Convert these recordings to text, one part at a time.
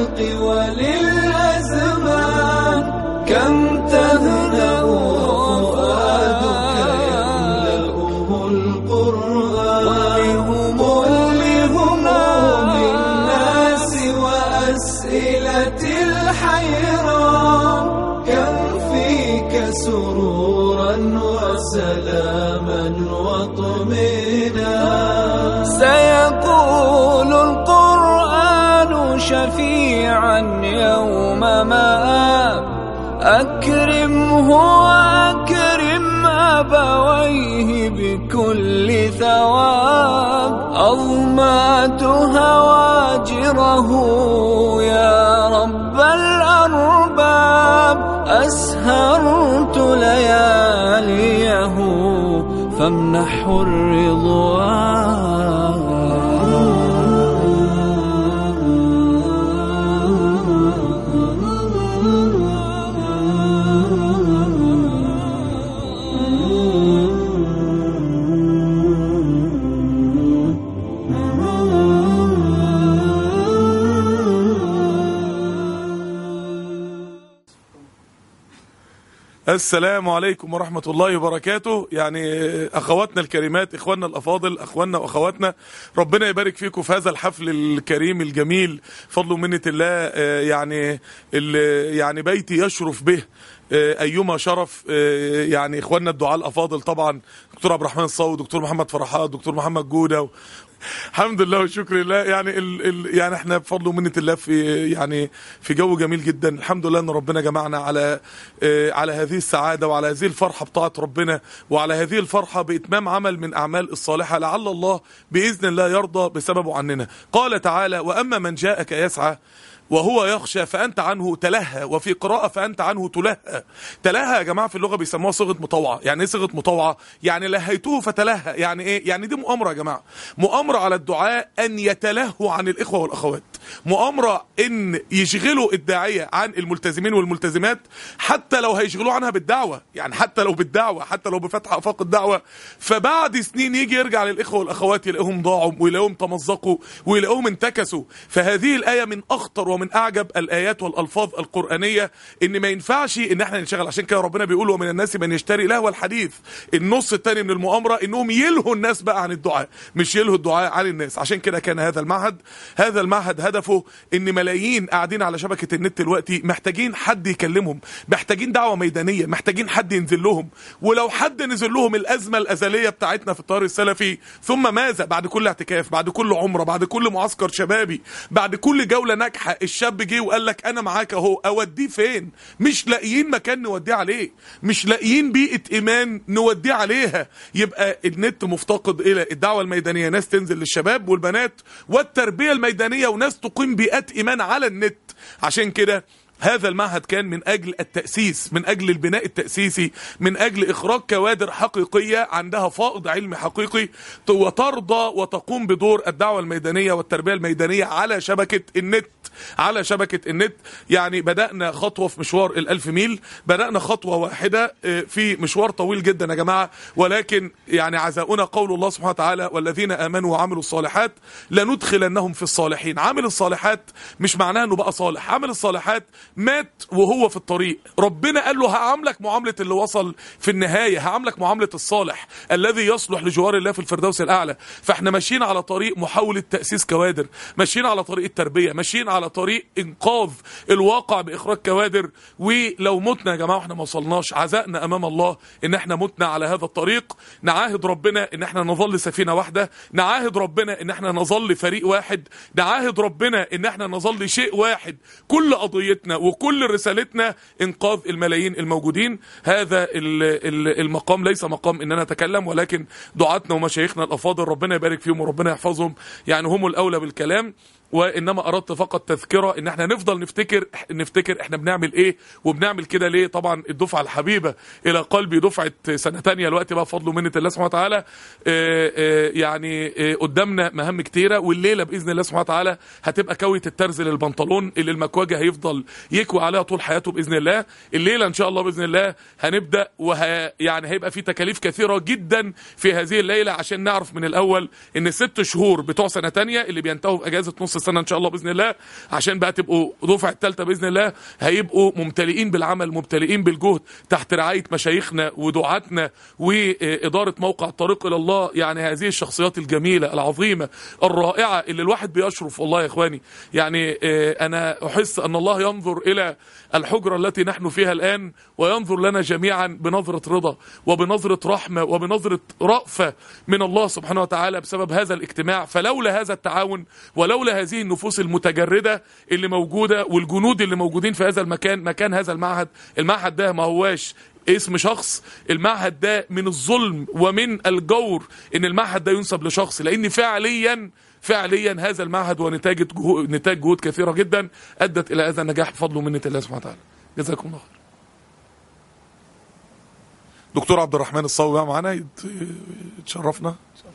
للخلق وللأزمان كم تهنأ وفؤادك يملأه القرآن لهموم الناس وأسئلة الحيران كم فيك سرورا وسلاما وطمينا سيقول القرآن شفيعا يوم مآب أكرمه وأكرم أبويه بكل ثواب أظمأت هواجره يا رب الأرباب أسهرت لياليه فامنحه السلام عليكم ورحمة الله وبركاته يعني أخواتنا الكريمات إخواننا الأفاضل أخواننا وأخواتنا ربنا يبارك فيكم في هذا الحفل الكريم الجميل فضل ومنة الله آه، يعني ال- يعني بيتي يشرف به آه، أيما شرف آه، يعني إخواننا الدعاء الأفاضل طبعا دكتور عبد الرحمن الصاوي دكتور محمد فرحات دكتور محمد جودة الحمد لله والشكر لله يعني ال ال يعني احنا بفضل ومنة الله في يعني في جو جميل جدا الحمد لله ان ربنا جمعنا على اه على هذه السعاده وعلى هذه الفرحه بطاعه ربنا وعلى هذه الفرحه باتمام عمل من اعمال الصالحه لعل الله باذن الله يرضى بسببه عننا قال تعالى واما من جاءك يسعى وهو يخشى فأنت عنه تلهى وفي قراءة فأنت عنه تلهى تلهى يا جماعة في اللغة بيسموها صيغة مطوعة يعني ايه صيغة مطوعة يعني لهيته فتلهى يعني ايه يعني دي مؤامرة يا جماعة مؤامرة على الدعاء أن يتلهوا عن الإخوة والأخوات مؤامرة ان يشغلوا الداعية عن الملتزمين والملتزمات حتى لو هيشغلوا عنها بالدعوة يعني حتى لو بالدعوة حتى لو بفتح افاق الدعوة فبعد سنين يجي يرجع للاخوة والاخوات يلاقيهم ضاعوا ويلاقيهم تمزقوا ويلاقيهم انتكسوا فهذه الآية من اخطر ومن اعجب الايات والالفاظ القرآنية ان ما ينفعش ان احنا ننشغل عشان كده ربنا بيقول ومن الناس من يشتري لهو الحديث النص الثاني من المؤامرة انهم يلهوا الناس بقى عن الدعاء مش يلهوا الدعاء عن الناس عشان كده كان هذا المعهد هذا المعهد هدفه ان ملايين قاعدين على شبكة النت دلوقتي محتاجين حد يكلمهم محتاجين دعوة ميدانية محتاجين حد ينزل لهم ولو حد نزل لهم الازمة الازلية بتاعتنا في الطار السلفي ثم ماذا بعد كل اعتكاف بعد كل عمرة بعد كل معسكر شبابي بعد كل جولة ناجحة الشاب جه وقال لك انا معاك اهو اوديه فين مش لاقيين مكان نوديه عليه مش لاقيين بيئة ايمان نوديه عليها يبقى النت مفتقد الى الدعوة الميدانية ناس تنزل للشباب والبنات والتربية الميدانية وناس تقيم بيئات ايمان على النت عشان كده هذا المعهد كان من أجل التأسيس من أجل البناء التأسيسي من أجل إخراج كوادر حقيقية عندها فائض علمي حقيقي وترضى وتقوم بدور الدعوة الميدانية والتربية الميدانية على شبكة النت على شبكة النت يعني بدأنا خطوة في مشوار الألف ميل بدأنا خطوة واحدة آه، في مشوار طويل جدا يا جماعة ولكن يعني عزاؤنا قول الله سبحانه وتعالى والذين آمنوا وعملوا الصالحات لندخلنهم في الصالحين عامل الصالحات مش معناه انه بقى صالح عامل الصالحات مات وهو في الطريق ربنا قال له هعاملك معاملة اللي وصل في النهاية هعاملك معاملة الصالح الذي يصلح لجوار الله في الفردوس الأعلى فاحنا ماشيين على طريق محاولة تأسيس كوادر ماشيين على طريق التربية ماشيين على طريق إنقاذ الواقع بإخراج كوادر ولو متنا يا جماعة واحنا ما وصلناش عزائنا أمام الله إن احنا متنا على هذا الطريق نعاهد ربنا إن احنا نظل سفينة واحدة نعاهد ربنا إن احنا نظل فريق واحد نعاهد ربنا إن احنا نظل شيء واحد كل قضيتنا وكل رسالتنا انقاذ الملايين الموجودين هذا ال- ال- المقام ليس مقام ان انا اتكلم ولكن دعاتنا ومشايخنا الافاضل ربنا يبارك فيهم وربنا يحفظهم يعني هم الاولى بالكلام وانما اردت فقط تذكره ان احنا نفضل نفتكر نفتكر احنا بنعمل ايه وبنعمل كده ليه طبعا الدفعه الحبيبه الى قلبي دفعه سنه تانية الوقت بقى بفضل ومنه الله سبحانه وتعالى آه، آه، يعني آه، قدامنا مهام كتيره والليله باذن الله سبحانه وتعالى هتبقى كويه الترز للبنطلون اللي المكواجه هيفضل يكوي عليها طول حياته باذن الله الليله ان شاء الله باذن الله هنبدا وه يعني هيبقى في تكاليف كثيره جدا في هذه الليله عشان نعرف من الاول ان الست شهور بتوع سنه تانية اللي بينتهوا في اجازه نص السنه ان شاء الله باذن الله عشان بقى تبقوا دفعه الثالثه باذن الله هيبقوا ممتلئين بالعمل ممتلئين بالجهد تحت رعايه مشايخنا ودعاتنا واداره موقع الطريق الى الله يعني هذه الشخصيات الجميله العظيمه الرائعه اللي الواحد بيشرف والله يا اخواني يعني آه، انا احس ان الله ينظر الى الحجره التي نحن فيها الان وينظر لنا جميعا بنظره رضا وبنظره رحمه وبنظره رأفه من الله سبحانه وتعالى بسبب هذا الاجتماع فلولا هذا التعاون ولولا هذه النفوس المتجرده اللي موجوده والجنود اللي موجودين في هذا المكان مكان هذا المعهد المعهد ده ما هواش اسم شخص المعهد ده من الظلم ومن الجور ان المعهد ده ينسب لشخص لان فعليا فعليا هذا المعهد ونتاج جهود نتاج جهود كثيره جدا ادت الى هذا النجاح بفضل ومنه الله سبحانه وتعالى جزاكم الله خير دكتور عبد الرحمن الصاوي بقى معانا يت- يتشرفنا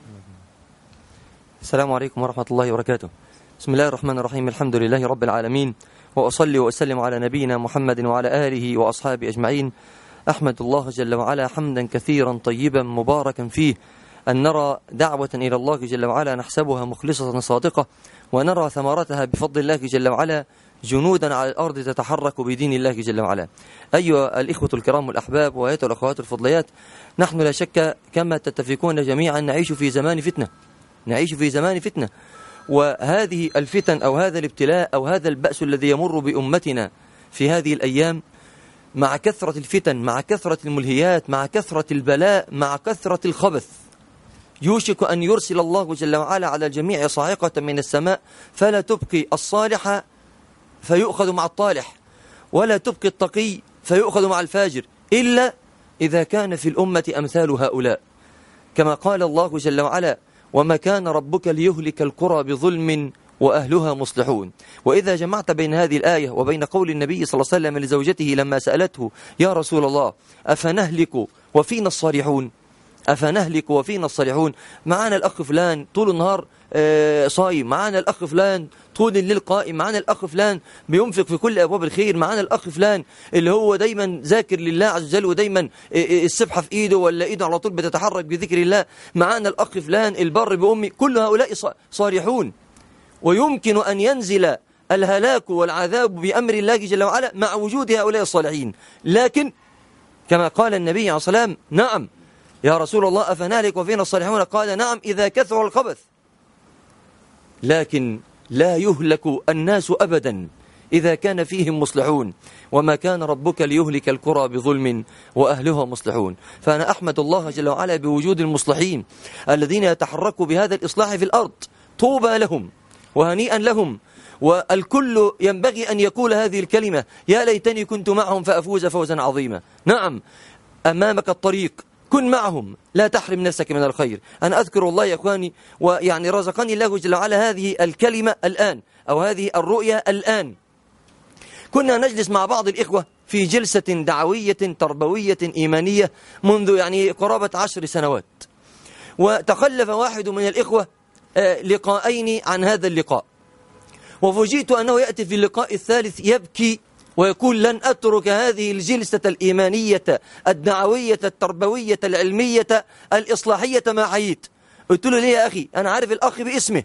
السلام عليكم ورحمة الله وبركاته بسم الله الرحمن الرحيم الحمد لله رب العالمين وأصلي وأسلم على نبينا محمد وعلى آله وأصحابه أجمعين أحمد الله جل وعلا حمدا كثيرا طيبا مباركا فيه أن نرى دعوة إلى الله جل وعلا نحسبها مخلصة صادقة ونرى ثمرتها بفضل الله جل وعلا جنودا على الأرض تتحرك بدين الله جل وعلا أيها الإخوة الكرام والأحباب وأيها الأخوات الفضليات نحن لا شك كما تتفقون جميعا نعيش في زمان فتنة نعيش في زمان فتنة وهذه الفتن أو هذا الابتلاء أو هذا البأس الذي يمر بأمتنا في هذه الأيام مع كثرة الفتن مع كثرة الملهيات مع كثرة البلاء مع كثرة الخبث يوشك أن يرسل الله جل وعلا على الجميع صاعقة من السماء فلا تبقي الصالح فيؤخذ مع الطالح ولا تبقي التقي فيؤخذ مع الفاجر إلا إذا كان في الأمة أمثال هؤلاء كما قال الله جل وعلا وما كان ربك ليهلك القرى بظلم وأهلها مصلحون وإذا جمعت بين هذه الآية وبين قول النبي صلى الله عليه وسلم لزوجته لما سألته يا رسول الله أفنهلك وفينا الصالحون أفنهلك وفينا الصالحون معانا الأخ فلان طول النهار آه، صايم معانا الأخ فلان طول الليل قائم معانا الأخ فلان بينفق في كل أبواب الخير معانا الأخ فلان اللي هو دايما ذاكر لله عز وجل ودايما آه، آه، السبحة في إيده ولا إيده على طول بتتحرك بذكر الله معانا الأخ فلان البر بأمي كل هؤلاء ص- صالحون ويمكن أن ينزل الهلاك والعذاب بأمر الله جل وعلا مع وجود هؤلاء الصالحين لكن كما قال النبي عليه الصلاة والسلام نعم يا رسول الله أفنالك وفينا الصالحون قال نعم إذا كثر الخبث لكن لا يهلك الناس أبدا إذا كان فيهم مصلحون وما كان ربك ليهلك القرى بظلم وأهلها مصلحون فأنا أحمد الله جل وعلا بوجود المصلحين الذين يتحركوا بهذا الإصلاح في الأرض طوبى لهم وهنيئا لهم والكل ينبغي أن يقول هذه الكلمة يا ليتني كنت معهم فأفوز فوزا عظيما نعم أمامك الطريق كن معهم لا تحرم نفسك من الخير أنا أذكر والله يا أخواني ويعني رزقني الله جل وعلا هذه الكلمة الآن أو هذه الرؤية الآن كنا نجلس مع بعض الإخوة في جلسة دعوية تربوية إيمانية منذ يعني قرابة عشر سنوات وتخلف واحد من الإخوة آه، لقاءين عن هذا اللقاء وفوجئت أنه يأتي في اللقاء الثالث يبكي ويقول لن أترك هذه الجلسة الإيمانية الدعوية التربوية العلمية الإصلاحية ما حييت قلت له ليه يا أخي أنا عارف الأخ باسمه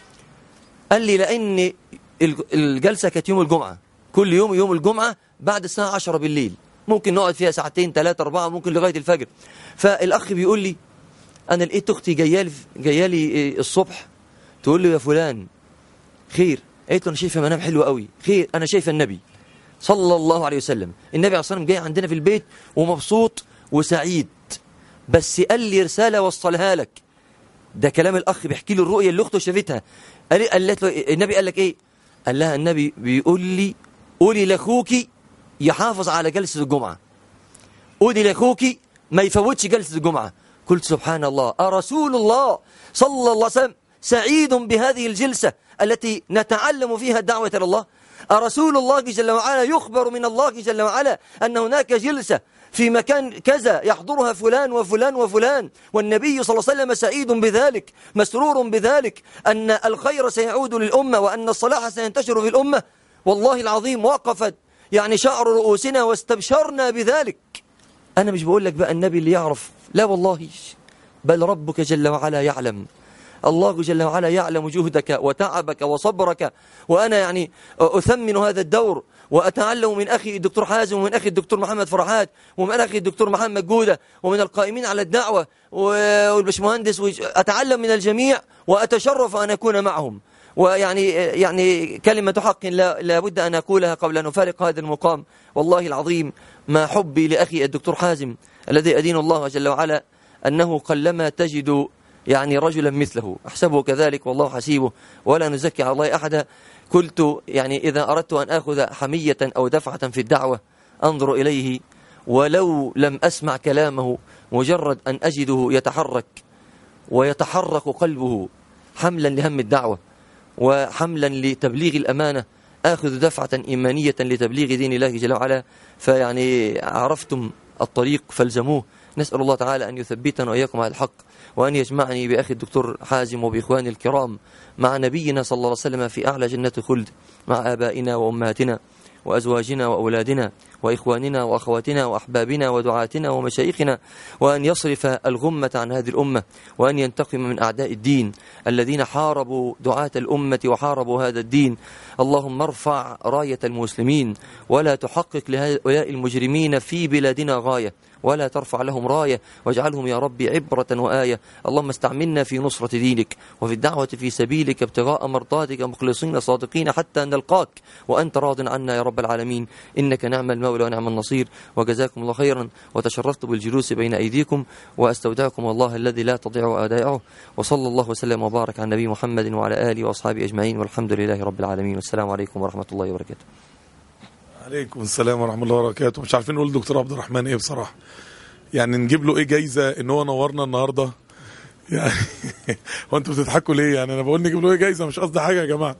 قال لي لأن الج- الجلسة كانت يوم الجمعة كل يوم يوم الجمعة بعد الساعة عشرة بالليل ممكن نقعد فيها ساعتين ثلاثة أربعة ممكن لغاية الفجر فالأخ بيقول لي أنا لقيت أختي جاية لي جاية لي إيه، الصبح تقول لي يا فلان خير قلت له أنا شايفة منام حلو قوي خير أنا شايفة النبي صلى الله عليه وسلم النبي عليه الصلاة والسلام جاي عندنا في البيت ومبسوط وسعيد بس قال لي رسالة وصلها لك ده كلام الأخ بيحكي لي الرؤية اللي أخته شافتها قال لي قالت له النبي قال لك إيه قال لها النبي بيقول لي قولي لأخوك يحافظ على جلسة الجمعة قولي لأخوك ما يفوتش جلسة الجمعة قلت سبحان الله أرسول الله صلى الله عليه وسلم سعيد بهذه الجلسة التي نتعلم فيها الدعوة إلى الله أرسول الله جل وعلا يخبر من الله جل وعلا أن هناك جلسة في مكان كذا يحضرها فلان وفلان وفلان والنبي صلى الله عليه وسلم سعيد بذلك مسرور بذلك أن الخير سيعود للأمة وأن الصلاح سينتشر في الأمة والله العظيم وقفت يعني شعر رؤوسنا واستبشرنا بذلك أنا مش بقول لك بقى النبي اللي يعرف لا والله بل ربك جل وعلا يعلم الله جل وعلا يعلم جهدك وتعبك وصبرك وأنا يعني أثمن هذا الدور وأتعلم من أخي الدكتور حازم ومن أخي الدكتور محمد فرحات ومن أخي الدكتور محمد جودة ومن القائمين على الدعوة والبشمهندس أتعلم من الجميع وأتشرف أن أكون معهم ويعني يعني كلمة حق لا, لا بد أن أقولها قبل أن أفارق هذا المقام والله العظيم ما حبي لأخي الدكتور حازم الذي أدين الله جل وعلا أنه قلما تجد يعني رجلا مثله أحسبه كذلك والله حسيبه ولا نزكي على الله أحدا قلت يعني إذا أردت أن أخذ حمية أو دفعة في الدعوة أنظر إليه ولو لم أسمع كلامه مجرد أن أجده يتحرك ويتحرك قلبه حملا لهم الدعوة وحملا لتبليغ الأمانة آخذ دفعة إيمانية لتبليغ دين الله جل وعلا فيعني عرفتم الطريق فالزموه نسأل الله تعالى أن يثبتنا وإياكم على الحق وأن يجمعني بأخي الدكتور حازم وبإخواني الكرام مع نبينا صلى الله عليه وسلم في أعلى جنة خلد مع آبائنا وأمهاتنا وأزواجنا وأولادنا وإخواننا وأخواتنا وأحبابنا ودعاتنا ومشايخنا وأن يصرف الغمة عن هذه الأمة وأن ينتقم من أعداء الدين الذين حاربوا دعاة الأمة وحاربوا هذا الدين اللهم ارفع راية المسلمين ولا تحقق لهؤلاء المجرمين في بلادنا غاية ولا ترفع لهم راية واجعلهم يا ربي عبرة وآية اللهم استعملنا في نصرة دينك وفي الدعوة في سبيلك ابتغاء مرضاتك مخلصين صادقين حتى نلقاك وأنت راض عنا يا رب العالمين إنك نعم المولى ونعم النصير وجزاكم الله خيرا وتشرفت بالجلوس بين أيديكم وأستودعكم الله الذي لا تضيع أدائعه وصلى الله وسلم وبارك على النبي محمد وعلى آله وأصحابه أجمعين والحمد لله رب العالمين والسلام عليكم ورحمة الله وبركاته عليكم السلام ورحمة الله وبركاته مش عارفين نقول دكتور عبد الرحمن ايه بصراحة يعني نجيب له ايه جايزة ان هو نورنا النهاردة يعني هو انتوا بتضحكوا ليه يعني انا بقول نجيب له ايه جايزة مش قصدي حاجة يا جماعة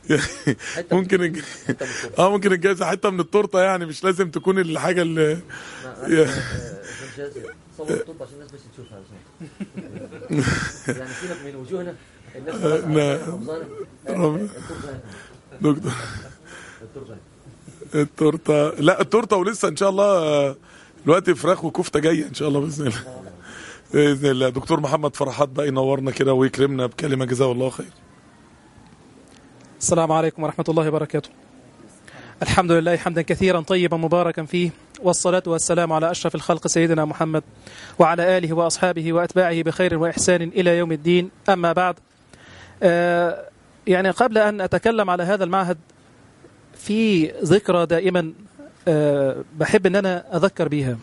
ممكن الج... اه ممكن الجايزة حتة من التورتة يعني مش لازم تكون الحاجة اللي صور الطب عشان الناس بس تشوفها يعني سيبك من وجوهنا الناس دكتور التورته لا التورته ولسه ان شاء الله دلوقتي فراخ وكفته جايه ان شاء الله باذن الله باذن الله دكتور محمد فرحات بقى ينورنا كده ويكرمنا بكلمه جزاه الله خير السلام عليكم ورحمه الله وبركاته الحمد لله حمدا كثيرا طيبا مباركا فيه والصلاة والسلام على أشرف الخلق سيدنا محمد وعلى آله وأصحابه وأتباعه بخير وإحسان إلى يوم الدين أما بعد آه يعني قبل أن أتكلم على هذا المعهد في ذكرى دائما أه بحب ان انا اذكر بيها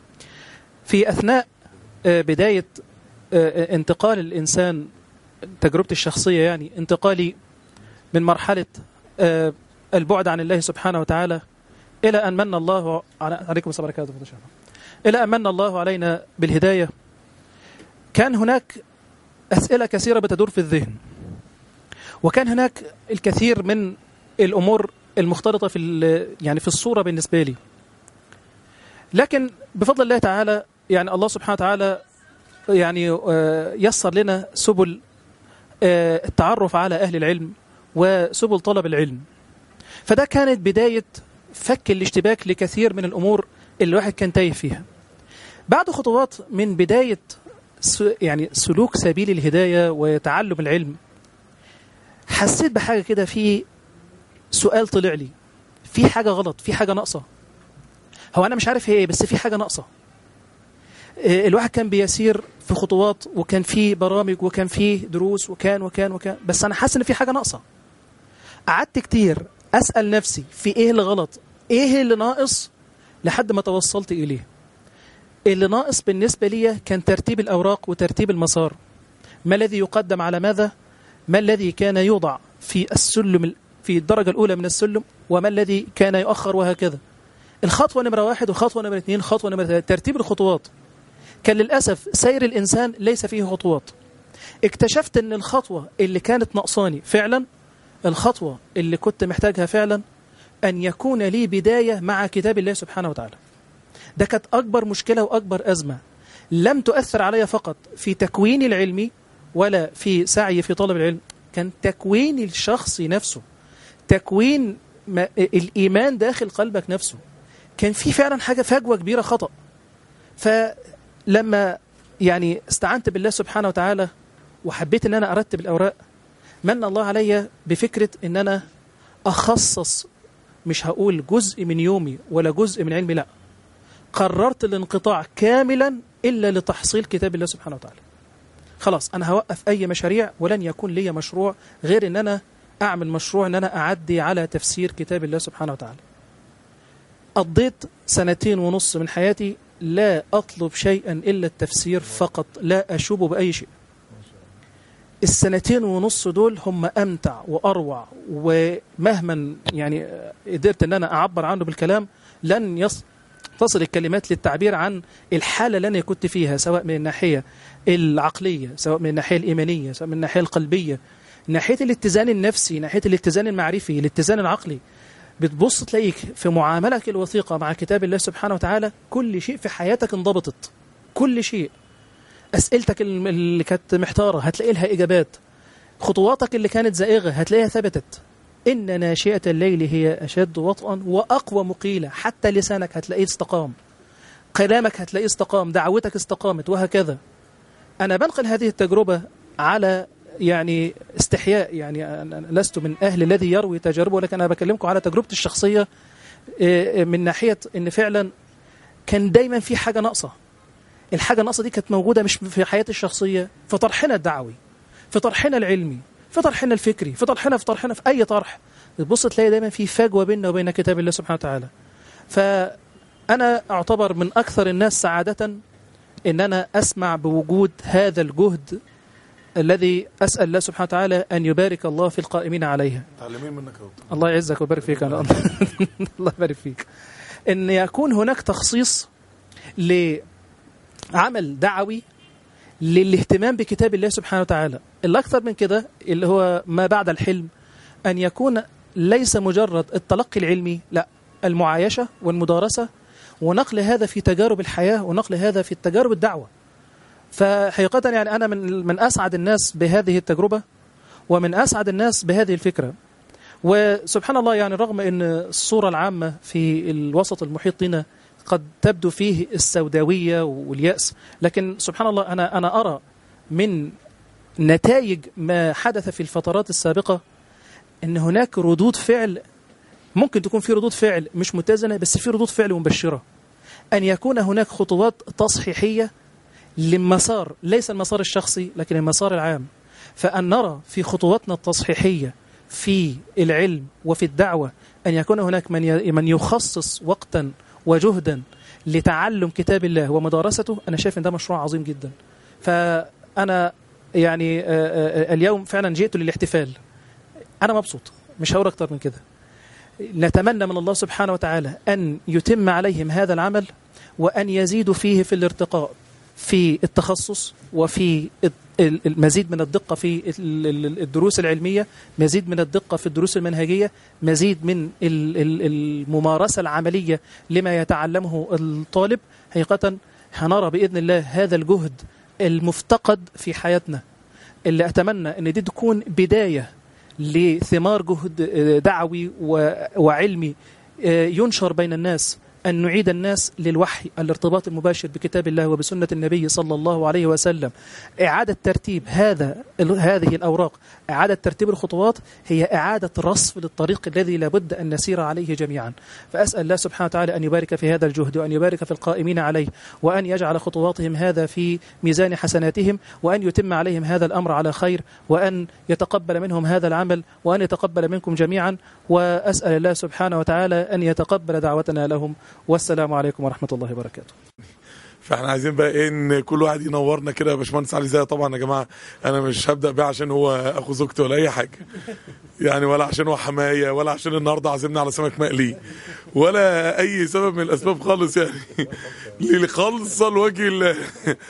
في اثناء أه بدايه أه انتقال الانسان تجربتي الشخصيه يعني انتقالي من مرحله البعد عن الله سبحانه وتعالى الى ان من الله عليكم السلام عليكم الى ان من الله علينا بالهدايه كان هناك اسئله كثيره بتدور في الذهن وكان هناك الكثير من الامور المختلطة في يعني في الصورة بالنسبة لي لكن بفضل الله تعالى يعني الله سبحانه وتعالى يعني يسر لنا سبل التعرف على أهل العلم وسبل طلب العلم فده كانت بداية فك الاشتباك لكثير من الأمور اللي الواحد كان تايه فيها بعد خطوات من بداية يعني سلوك سبيل الهداية وتعلم العلم حسيت بحاجة كده في سؤال طلع لي في حاجة غلط في حاجة ناقصة هو أنا مش عارف هي إيه بس في حاجة ناقصة الواحد كان بيسير في خطوات وكان في برامج وكان في دروس وكان وكان وكان بس أنا حاسس إن في حاجة ناقصة قعدت كتير أسأل نفسي في إيه اللي غلط إيه اللي ناقص لحد ما توصلت إليه اللي ناقص بالنسبة لي كان ترتيب الأوراق وترتيب المسار ما الذي يقدم على ماذا ما الذي كان يوضع في السلم في الدرجة الأولى من السلم وما الذي كان يؤخر وهكذا الخطوة نمرة واحد وخطوة نمرة اثنين خطوة نمرة ثلاثة ترتيب الخطوات كان للأسف سير الإنسان ليس فيه خطوات اكتشفت أن الخطوة اللي كانت نقصاني فعلا الخطوة اللي كنت محتاجها فعلا أن يكون لي بداية مع كتاب الله سبحانه وتعالى ده كانت أكبر مشكلة وأكبر أزمة لم تؤثر علي فقط في تكويني العلمي ولا في سعي في طلب العلم كان تكوين الشخص نفسه تكوين ما الإيمان داخل قلبك نفسه كان في فعلا حاجة فجوة كبيرة خطأ فلما يعني استعنت بالله سبحانه وتعالى وحبيت ان انا ارتب الاوراق من الله عليا بفكره ان انا اخصص مش هقول جزء من يومي ولا جزء من علمي لا قررت الانقطاع كاملا الا لتحصيل كتاب الله سبحانه وتعالى خلاص انا هوقف اي مشاريع ولن يكون لي مشروع غير ان انا اعمل مشروع ان انا اعدي على تفسير كتاب الله سبحانه وتعالى قضيت سنتين ونص من حياتي لا اطلب شيئا الا التفسير فقط لا اشوب باي شيء السنتين ونص دول هم امتع واروع ومهما يعني قدرت ان انا اعبر عنه بالكلام لن يص تصل الكلمات للتعبير عن الحاله اللي انا كنت فيها سواء من الناحيه العقليه سواء من الناحيه الايمانيه سواء من الناحيه القلبيه ناحيه الاتزان النفسي ناحيه الاتزان المعرفي الاتزان العقلي بتبص تلاقيك في معاملك الوثيقه مع كتاب الله سبحانه وتعالى كل شيء في حياتك انضبطت كل شيء اسئلتك الم- اللي كانت محتاره هتلاقي لها اجابات خطواتك اللي كانت زائغه هتلاقيها ثبتت ان ناشئه الليل هي اشد وطئا واقوى مقيله حتى لسانك هتلاقيه استقام كلامك هتلاقيه استقام دعوتك استقامت وهكذا انا بنقل هذه التجربه على يعني استحياء يعني أنا لست من اهل الذي يروي تجاربه ولكن انا بكلمكم على تجربتي الشخصيه إيه، من ناحيه ان فعلا كان دايما في حاجه ناقصه الحاجه الناقصه دي كانت موجوده مش في حياتي الشخصيه في طرحنا الدعوي في طرحنا العلمي في طرحنا الفكري في طرحنا في طرحنا في اي طرح تبص تلاقي دايما في فجوه بيننا وبين كتاب الله سبحانه وتعالى فانا اعتبر من اكثر الناس سعاده ان انا اسمع بوجود هذا الجهد الذي اسال الله سبحانه وتعالى ان يبارك الله في القائمين عليها متعلمين منك يا دكتور الله يعزك ويبارك فيك أنا الله يبارك فيك ان يكون هناك تخصيص لعمل دعوي للاهتمام بكتاب الله سبحانه وتعالى الاكثر من كده اللي هو ما بعد الحلم ان يكون ليس مجرد التلقي العلمي لا المعايشه والمدارسه ونقل هذا في تجارب الحياه ونقل هذا في تجارب الدعوه فحقيقه يعني انا من من اسعد الناس بهذه التجربه ومن اسعد الناس بهذه الفكره وسبحان الله يعني رغم ان الصوره العامه في الوسط المحيط لنا قد تبدو فيه السوداويه والياس لكن سبحان الله انا انا ارى من نتائج ما حدث في الفترات السابقه ان هناك ردود فعل ممكن تكون في ردود فعل مش متزنه بس في ردود فعل مبشره ان يكون هناك خطوات تصحيحيه للمسار ليس المسار الشخصي لكن المسار العام فأن نرى في خطواتنا التصحيحية في العلم وفي الدعوة أن يكون هناك من ي- من يخصص وقتا وجهدا لتعلم كتاب الله ومدارسته أنا شايف أن ده مشروع عظيم جدا فأنا يعني آه، آه، اليوم فعلا جئت للاحتفال أنا مبسوط مش هقول أكتر من كده نتمنى من الله سبحانه وتعالى أن يتم عليهم هذا العمل وأن يزيدوا فيه في الارتقاء في التخصص وفي ال- ال- المزيد من الدقة في ال- ال- الدروس العلمية مزيد من الدقة في الدروس المنهجية مزيد من ال- ال- الممارسة العملية لما يتعلمه الطالب حقيقة هنرى بإذن الله هذا الجهد المفتقد في حياتنا اللي أتمنى أن دي تكون بداية لثمار جهد آه، دعوي و- وعلمي آه، ينشر بين الناس أن نعيد الناس للوحي الارتباط المباشر بكتاب الله وبسنة النبي صلى الله عليه وسلم إعادة ترتيب هذا ال- هذه الأوراق إعادة ترتيب الخطوات هي إعادة رصف للطريق الذي لابد أن نسير عليه جميعا فأسأل الله سبحانه وتعالى أن يبارك في هذا الجهد وأن يبارك في القائمين عليه وأن يجعل خطواتهم هذا في ميزان حسناتهم وأن يتم عليهم هذا الأمر على خير وأن يتقبل منهم هذا العمل وأن يتقبل منكم جميعا وأسأل الله سبحانه وتعالى أن يتقبل دعوتنا لهم والسلام عليكم ورحمة الله وبركاته فاحنا عايزين بقى ايه ان كل واحد ينورنا كده يا باشمهندس علي زي طبعا يا جماعه انا مش هبدا بيه عشان هو اخو زوجتي ولا اي حاجه يعني ولا عشان هو حمايه ولا عشان النهارده عازمنا على سمك مقلي ولا اي سبب من الاسباب خالص يعني للي خالصه لوجه الله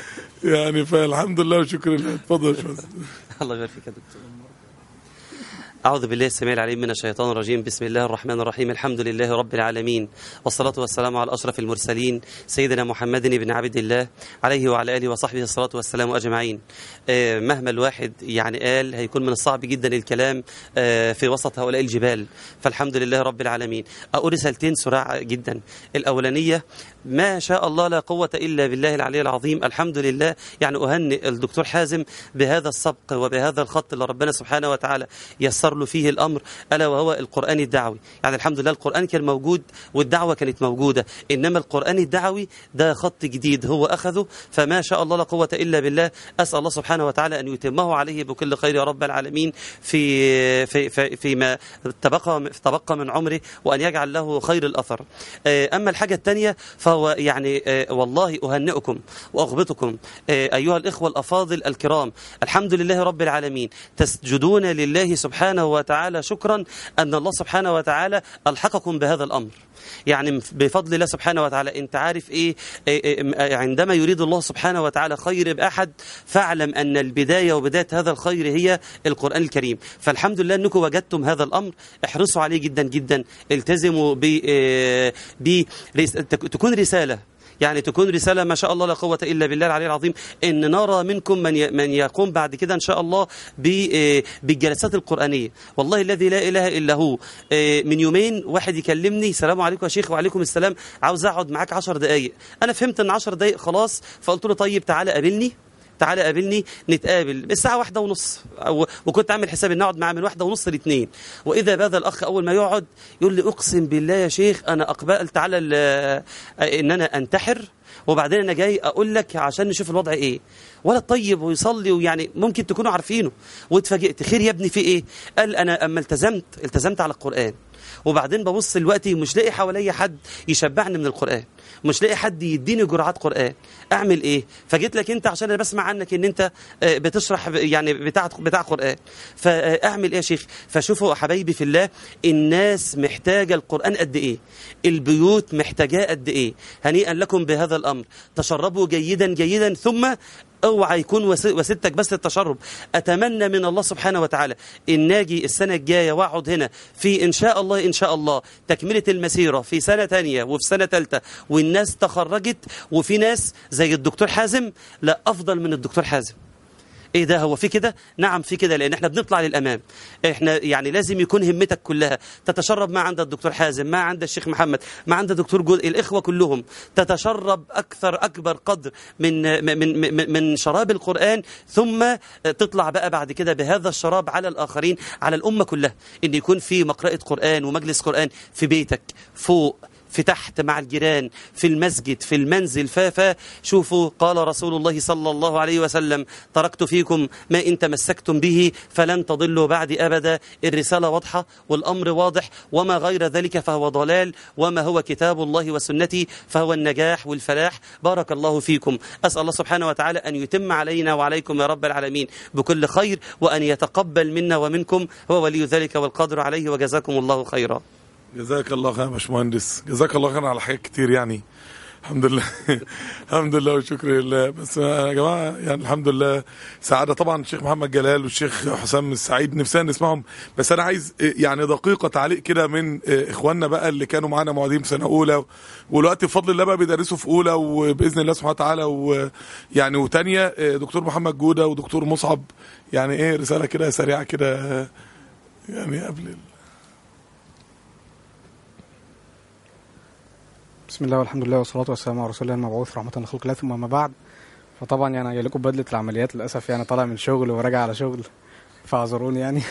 يعني فالحمد لله وشكر لله اتفضل يا باشمهندس الله يبارك فيك يا دكتور أعوذ بالله السميع العليم من الشيطان الرجيم بسم الله الرحمن الرحيم الحمد لله رب العالمين والصلاة والسلام على أشرف المرسلين سيدنا محمد بن عبد الله عليه وعلى آله وصحبه الصلاة والسلام أجمعين آه، مهما الواحد يعني قال هيكون من الصعب جدا الكلام آه، في وسط هؤلاء الجبال فالحمد لله رب العالمين أقول رسالتين سرعة جدا الأولانية ما شاء الله لا قوة إلا بالله العلي العظيم الحمد لله يعني أهنئ الدكتور حازم بهذا السبق وبهذا الخط اللي ربنا سبحانه وتعالى يسر له فيه الأمر ألا وهو القرآن الدعوي يعني الحمد لله القرآن كان موجود والدعوة كانت موجودة إنما القرآن الدعوي ده خط جديد هو أخذه فما شاء الله لا قوة إلا بالله أسأل الله سبحانه وتعالى أن يتمه عليه بكل خير يا رب العالمين في في في فيما تبقى تبقى من عمره وأن يجعل له خير الأثر آه، أما الحاجة الثانية فهو يعني آه، والله أهنئكم وأغبطكم آه، أيها الإخوة الأفاضل الكرام الحمد لله رب العالمين تسجدون لله سبحانه وتعالى شكرا أن الله سبحانه وتعالى ألحقكم بهذا الأمر يعني بفضل الله سبحانه وتعالى انت عارف ايه, إيه, إيه عندما يريد الله سبحانه وتعالى خير بأحد فاعلم أن البداية وبداية هذا الخير هي القرآن الكريم فالحمد لله أنكم وجدتم هذا الأمر احرصوا عليه جدا جدا التزموا ب إيه، ب رس- تك- تكون رسالة يعني تكون رسالة ما شاء الله لا قوة إلا بالله العلي العظيم إن نرى منكم من ي- من يقوم بعد كده إن شاء الله ب- آه، بالجلسات القرآنية والله الذي لا إله إلا هو آه، من يومين واحد يكلمني السلام عليكم يا شيخ وعليكم السلام عاوز أقعد معاك عشر دقايق أنا فهمت إن عشر دقايق خلاص فقلت له طيب تعالى قابلني تعالى قابلني نتقابل الساعة واحدة ونص و- وكنت عامل حسابي ان اقعد معاه من واحدة ونص لاثنين وإذا بهذا الأخ أول ما يقعد يقول لي أقسم بالله يا شيخ أنا أقبلت على ال- إن أنا أنتحر وبعدين أنا جاي أقول لك عشان نشوف الوضع إيه ولا طيب ويصلي ويعني ممكن تكونوا عارفينه واتفاجئت خير يا ابني في إيه قال أنا أما التزمت التزمت على القرآن وبعدين ببص دلوقتي مش لاقي حواليا حد يشبعني من القرآن مش لاقي حد يديني جرعات قرآن اعمل ايه فجيت لك انت عشان انا بسمع عنك ان انت آه، بتشرح ب- يعني بتاع بتاع قرآن فاعمل ايه يا شيخ فشوفوا يا حبايبي في الله الناس محتاجة القرآن قد ايه البيوت محتاجاه قد ايه هنيئا لكم بهذا الامر تشربوا جيدا جيدا ثم اوعى يكون وس- وسيلتك بس التشرب اتمنى من الله سبحانه وتعالى ان ناجي السنه الجايه واقعد هنا في ان شاء الله ان شاء الله تكمله المسيره في سنه تانية وفي سنه ثالثه والناس تخرجت وفي ناس زي الدكتور حازم لا افضل من الدكتور حازم ايه ده هو في كده نعم في كده لان احنا بنطلع للامام احنا يعني لازم يكون همتك كلها تتشرب ما عند الدكتور حازم ما عند الشيخ محمد ما عند الدكتور جود الاخوه كلهم تتشرب اكثر اكبر قدر من من من, من شراب القران ثم تطلع بقى بعد كده بهذا الشراب على الاخرين على الامه كلها ان يكون في مقرأة قران ومجلس قران في بيتك فوق في تحت مع الجيران في المسجد في المنزل فافا شوفوا قال رسول الله صلى الله عليه وسلم تركت فيكم ما إن تمسكتم به فلن تضلوا بعد أبدا الرسالة واضحة والأمر واضح وما غير ذلك فهو ضلال وما هو كتاب الله وسنتي فهو النجاح والفلاح بارك الله فيكم أسأل الله سبحانه وتعالى أن يتم علينا وعليكم يا رب العالمين بكل خير وأن يتقبل منا ومنكم هو ولي ذلك والقادر عليه وجزاكم الله خيرا جزاك الله خير يا باشمهندس جزاك الله خير على حاجات كتير يعني الحمد لله الحمد لله والشكر لله بس يا جماعه يعني الحمد لله سعاده طبعا الشيخ محمد جلال والشيخ حسام السعيد نفسنا نسمعهم بس انا عايز يعني دقيقه تعليق كده من اخواننا بقى اللي كانوا معانا معيدين في سنه اولى والوقت بفضل الله بقى بيدرسوا في اولى وباذن الله سبحانه وتعالى ويعني وثانيه دكتور محمد جوده ودكتور مصعب يعني ايه رساله كده سريعه كده يعني قبل ال... بسم الله والحمد لله والصلاة والسلام على رسول الله المبعوث رحمة لخلق الله ثم ما بعد فطبعا يعني جاي لكم بدلة العمليات للأسف يعني طالع من شغل وراجع على شغل فاعذروني يعني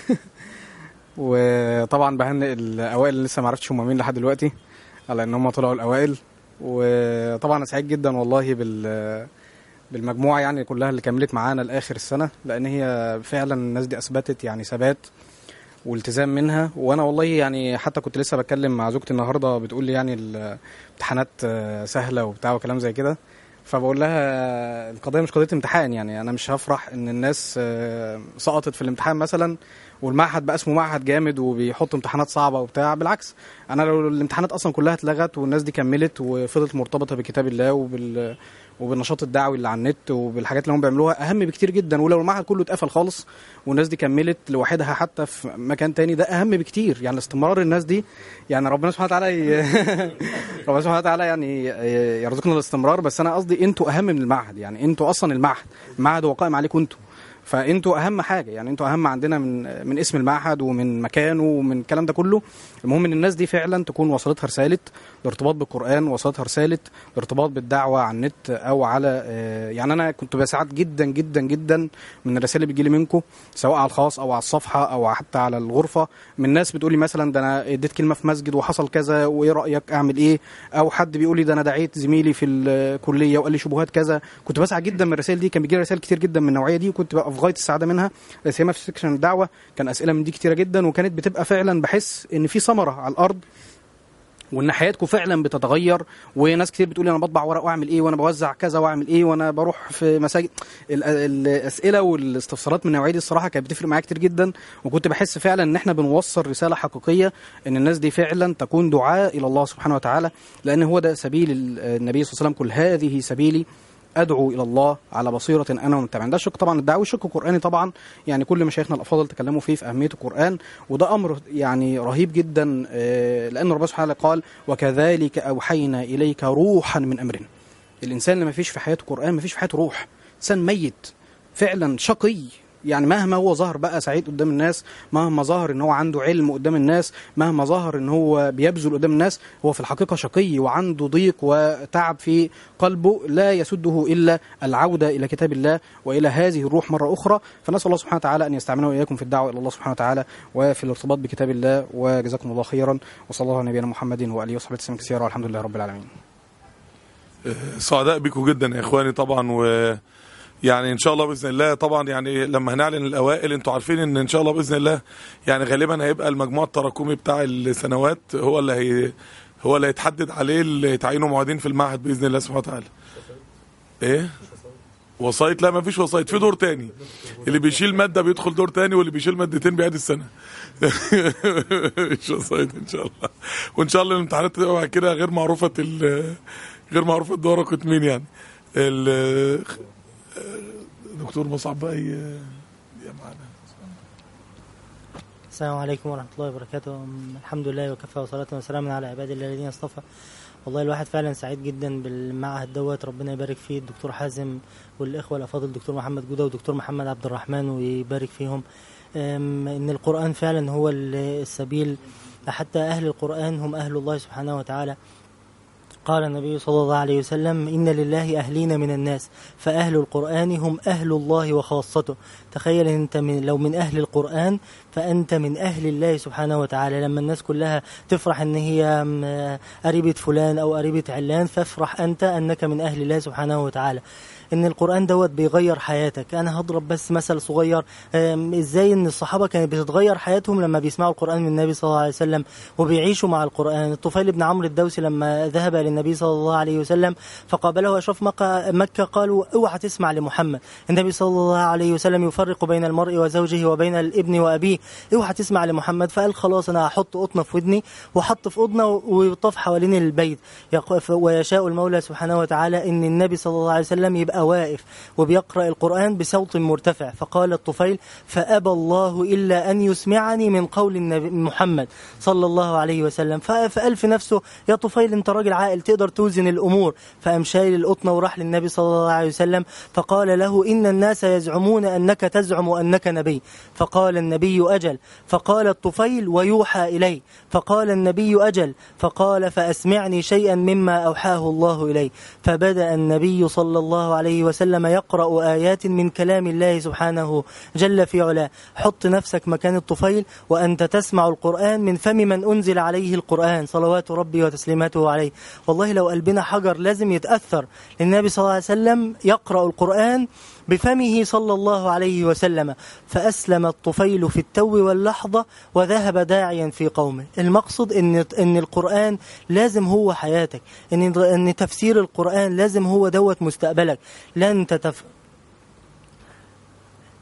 وطبعا بهنئ الأوائل اللي لسه ما عرفتش هم مين لحد دلوقتي على إن هم طلعوا الأوائل وطبعا أنا سعيد جدا والله بال بالمجموعة يعني كلها اللي كملت معانا لآخر السنة لأن هي فعلا الناس دي أثبتت يعني ثبات والتزام منها وانا والله يعني حتى كنت لسه بتكلم مع زوجتي النهارده بتقول لي يعني الامتحانات سهله وبتاع وكلام زي كده فبقول لها القضيه مش قضيه امتحان يعني انا مش هفرح ان الناس سقطت في الامتحان مثلا والمعهد بقى اسمه معهد جامد وبيحط امتحانات صعبه وبتاع بالعكس انا لو الامتحانات اصلا كلها اتلغت والناس دي كملت وفضلت مرتبطه بكتاب الله وبال وبالنشاط الدعوي اللي على النت وبالحاجات اللي هم بيعملوها اهم بكتير جدا ولو المعهد كله اتقفل خالص والناس دي كملت لوحدها حتى في مكان تاني ده اهم بكتير يعني استمرار الناس دي يعني ربنا سبحانه وتعالى ي... ربنا سبحانه وتعالى يعني يرزقنا الاستمرار بس انا قصدي انتوا اهم من المعهد يعني انتوا اصلا المعهد المعهد هو قائم عليكم انتوا فانتوا اهم حاجه يعني انتوا اهم عندنا من من اسم المعهد ومن مكانه ومن الكلام ده كله المهم ان الناس دي فعلا تكون وصلتها رساله الارتباط بالقران وصلتها رساله الارتباط بالدعوه على النت او على آه، يعني انا كنت بسعد جدا جدا جدا من الرسائل اللي بتجيلي منكم سواء على الخاص او على الصفحه او حتى على الغرفه من ناس بتقولي مثلا ده انا اديت كلمه في مسجد وحصل كذا وايه رايك اعمل ايه او حد بيقول لي ده انا دعيت زميلي في الكليه وقال لي شبهات كذا كنت بسعد جدا من الرسائل دي كان بيجي لي رسائل كتير جدا من النوعيه دي وكنت بقى في غايه السعاده منها سيما في سكشن الدعوه كان اسئله من دي كتيره جدا وكانت بتبقى فعلا بحس ان في ثمره على الارض وان حياتكم فعلا بتتغير وناس كتير بتقول لي انا بطبع ورق واعمل ايه وانا بوزع كذا واعمل ايه وانا بروح في مساجد ال- ال- الاسئله والاستفسارات من النوعيه دي الصراحه كانت بتفرق معايا كتير جدا وكنت بحس فعلا ان احنا بنوصل رساله حقيقيه ان الناس دي فعلا تكون دعاء الى الله سبحانه وتعالى لان هو ده سبيل ال- النبي صلى الله عليه وسلم كل هذه سبيلي ادعو الى الله على بصيره انا ومتابعين ده شق طبعا الدعوه والشق القراني طبعا يعني كل مشايخنا الافاضل تكلموا فيه في اهميه القران وده امر يعني رهيب جدا آه، لان ربنا سبحانه وتعالى قال وكذلك اوحينا اليك روحا من امرنا الانسان اللي ما فيش في حياته قران ما فيش في حياته روح انسان ميت فعلا شقي يعني مهما هو ظهر بقى سعيد قدام الناس مهما ظهر ان هو عنده علم قدام الناس مهما ظهر ان هو بيبذل قدام الناس هو في الحقيقه شقي وعنده ضيق وتعب في قلبه لا يسده الا العوده الى كتاب الله والى هذه الروح مره اخرى فنسال الله سبحانه وتعالى ان يستعملنا واياكم في الدعوه الى الله سبحانه وتعالى وفي الارتباط بكتاب الله وجزاكم الله خيرا وصلى الله على نبينا محمد واله وصحبه وسلم كثيرا والحمد لله رب العالمين سعداء بكم جدا يا اخواني طبعا و يعني ان شاء الله باذن الله طبعا يعني لما هنعلن الاوائل انتوا عارفين ان ان شاء الله باذن الله يعني غالبا هيبقى المجموع التراكمي بتاع السنوات هو اللي هي هو اللي هيتحدد عليه اللي يتعينوا معيدين في المعهد باذن الله سبحانه وتعالى. ايه؟ وسايط لا ما فيش وسايط في دور تاني اللي بيشيل ماده بيدخل دور تاني واللي بيشيل مادتين بيعيد السنه مش وسايط ان شاء الله وان شاء الله الامتحانات تبقى بعد كده غير معروفه ال- غير معروفه درجه مين يعني ال- دكتور مصعب بقى ي- يا معانا السلام عليكم ورحمة الله وبركاته أم، الحمد لله وكفى وصلاة وسلاما على عباد الله الذين اصطفى والله الواحد فعلا سعيد جدا بالمعهد دوت ربنا يبارك فيه الدكتور حازم والإخوة الأفاضل الدكتور محمد جودة والدكتور محمد عبد الرحمن ويبارك فيهم أم، إن القرآن فعلا هو ال- السبيل حتى أهل القرآن هم أهل الله سبحانه وتعالى قال النبي صلى الله عليه وسلم إن لله أهلين من الناس فأهل القرآن هم أهل الله وخاصته تخيل إن أنت من لو من أهل القرآن فأنت من أهل الله سبحانه وتعالى لما الناس كلها تفرح إن هي م- قريبة فلان أو قريبة علان فافرح أنت أنك من أهل الله سبحانه وتعالى ان القران دوت بيغير حياتك انا هضرب بس مثل صغير أم، ازاي ان الصحابه كانت بتتغير حياتهم لما بيسمعوا القران من النبي صلى الله عليه وسلم وبيعيشوا مع القران الطفيل بن عمرو الدوسي لما ذهب للنبي صلى الله عليه وسلم فقابله اشراف مكه مكه قالوا اوعى تسمع لمحمد النبي صلى الله عليه وسلم يفرق بين المرء وزوجه وبين الابن وابيه اوعى تسمع لمحمد فقال خلاص انا هحط قطنه في ودني وحط في قطنه ويطاف حوالين البيت يق- ويشاء المولى سبحانه وتعالى ان النبي صلى الله عليه وسلم يبقى واقف وبيقرا القران بصوت مرتفع فقال الطفيل فابى الله الا ان يسمعني من قول النبي محمد صلى الله عليه وسلم ف- فقال في نفسه يا طفيل انت راجل عاقل تقدر توزن الامور فقام شايل القطنه وراح للنبي صلى الله عليه وسلم فقال له ان الناس يزعمون انك تزعم انك نبي فقال النبي اجل فقال الطفيل ويوحى الي فقال النبي اجل فقال فاسمعني شيئا مما اوحاه الله الي فبدا النبي صلى الله عليه وسلم يقرا ايات من كلام الله سبحانه جل في علاه حط نفسك مكان الطفيل وانت تسمع القران من فم من انزل عليه القران صلوات ربي وتسليماته عليه والله لو قلبنا حجر لازم يتاثر النبي صلى الله عليه وسلم يقرا القران بفمه صلى الله عليه وسلم فأسلم الطفيل في التو واللحظة وذهب داعيا في قومه المقصد إن, إن القرآن لازم هو حياتك إن, إن تفسير القرآن لازم هو دوت مستقبلك لن تتف...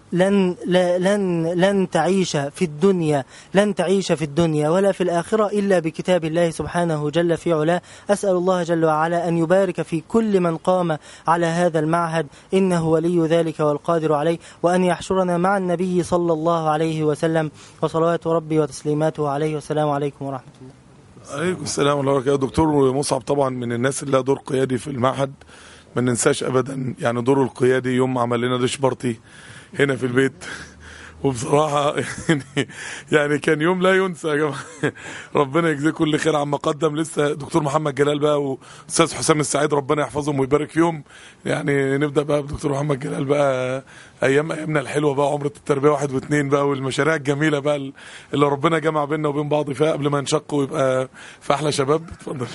لن لا- لن لن تعيش في الدنيا لن تعيش في الدنيا ولا في الآخرة إلا بكتاب الله سبحانه جل في علاه أسأل الله جل وعلا أن يبارك في كل من قام على هذا المعهد إنه ولي ذلك والقادر عليه وأن يحشرنا مع النبي صلى الله عليه وسلم وصلوات ربي وتسليماته عليه والسلام عليكم ورحمة الله عليكم السلام ورحمه الله وبركاته دكتور مصعب طبعا من الناس اللي لها دور قيادي في المعهد ما ننساش ابدا يعني دوره القيادي يوم ما عمل لنا ديش بارتي هنا في البيت وبصراحة يعني, يعني كان يوم لا ينسى يا جماعة ربنا يجزيه كل خير عما قدم لسه دكتور محمد جلال بقى وأستاذ حسام السعيد ربنا يحفظهم ويبارك فيهم يعني نبدأ بقى بدكتور محمد جلال بقى أيام أيامنا الحلوة بقى عمرة التربية واحد واثنين بقى والمشاريع الجميلة بقى اللي ربنا جمع بيننا وبين بعض فيها قبل ما نشق ويبقى في أحلى شباب اتفضل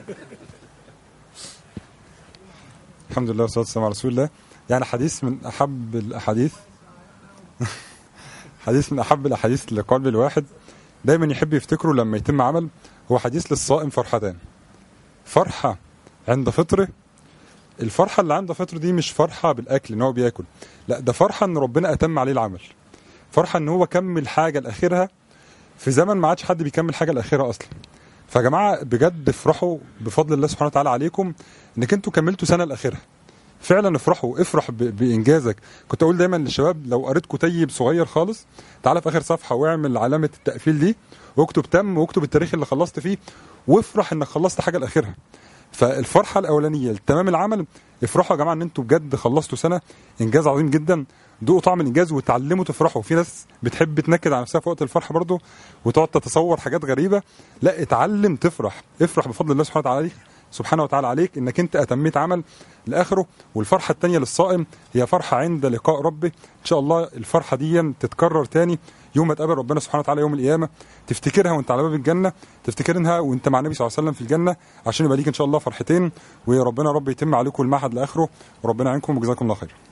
الحمد لله والصلاه والسلام على رسول الله يعني حديث من احب الاحاديث حديث من احب الاحاديث لقلب الواحد دايما يحب يفتكره لما يتم عمل هو حديث للصائم فرحتان فرحه عند فطره الفرحه اللي عند فطره دي مش فرحه بالاكل ان هو بياكل لا ده فرحه ان ربنا اتم عليه العمل فرحه ان هو كمل حاجه لاخرها في زمن ما عادش حد بيكمل حاجه لاخرها اصلا فيا جماعه بجد افرحوا بفضل الله سبحانه وتعالى عليكم انك انتوا كملتوا سنه لاخرها فعلا افرحوا افرح ب- بانجازك كنت اقول دايما للشباب لو قريت كتيب صغير خالص تعالى في اخر صفحه واعمل علامه التقفيل دي واكتب تم واكتب التاريخ اللي خلصت فيه وافرح انك خلصت حاجه لاخرها فالفرحه الاولانيه لتمام العمل افرحوا يا جماعه ان انتوا بجد خلصتوا سنه انجاز عظيم جدا دوقوا طعم الانجاز وتعلموا تفرحوا في ناس بتحب تنكد على نفسها في وقت الفرحه برضه وتقعد تتصور حاجات غريبه لا اتعلم تفرح افرح بفضل الله سبحانه وتعالى عليك سبحانه وتعالى عليك انك انت اتميت عمل لاخره والفرحه الثانيه للصائم هي فرحه عند لقاء ربه ان شاء الله الفرحه دي تتكرر تاني يوم ما تقابل ربنا سبحانه وتعالى يوم القيامه تفتكرها وانت على باب الجنه تفتكرها وانت مع النبي صلى الله عليه وسلم في الجنه عشان يبقى ليك ان شاء الله فرحتين وربنا رب يتم عليكم المعهد لاخره وربنا يعينكم وجزاكم الله خير